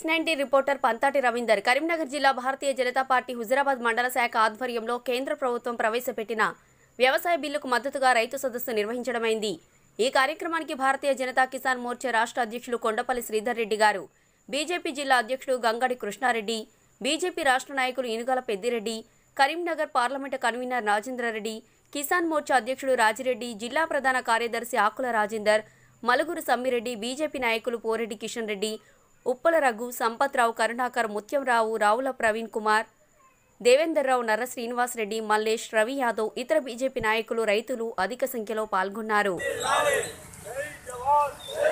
ninety reporter Panthati Ravinder Karimnagar జిల్లా Bharatiya Janata party Huzurabad మండల శాఖ ఆధ్వర్యంలో కేంద్ర ప్రభుత్వం ప్రవేశపెట్టిన వ్యవసాయ బిల్లుకు మద్దతుగా రైతు సదస్సు నిర్వహించడమైంది ఈ కార్యక్రమానికి భారతీయ జనతా కిసాన్ మోర్చా రాష్ట్ర అధ్యక్షులు కొండపల్లి శ్రీధర్ రెడ్డి గారు బీజేపీ జిల్లా అధ్యక్షుడు గంగడి కృష్ణారెడ్డి బీజేపీ రాష్ట్ర నాయకులు ఇనుగల పెద్దిరెడ్డి కరీంనగర్ పార్లమెంటు కన్వీనర్ రాజేంద్రారెడ్డి కిసాన్ మోర్చా అధ్యక్షుడు రాజిరెడ్డి జిల్లా ప్రధాన కార్యదర్శి ఆకుల రాజేందర్ మలుగురు సమ్మిరెడ్డి బీజేపీ నాయకులు పోరెడ్డి కిషన్ రెడ్డి ఉప్పల రఘు సంపత్రావు కరుణాకర్ ముత్యంరావు రావుల ప్రవీణ్ కుమార్ దేవేందర్రావు నర్ర శ్రీనివాస్ రెడ్డి మల్లేష్ రవి యాదవ్ ఇతర బీజేపీ నాయకులు రైతులు అధిక సంఖ్యలో పాల్గొన్నారు జై జవాన్ జై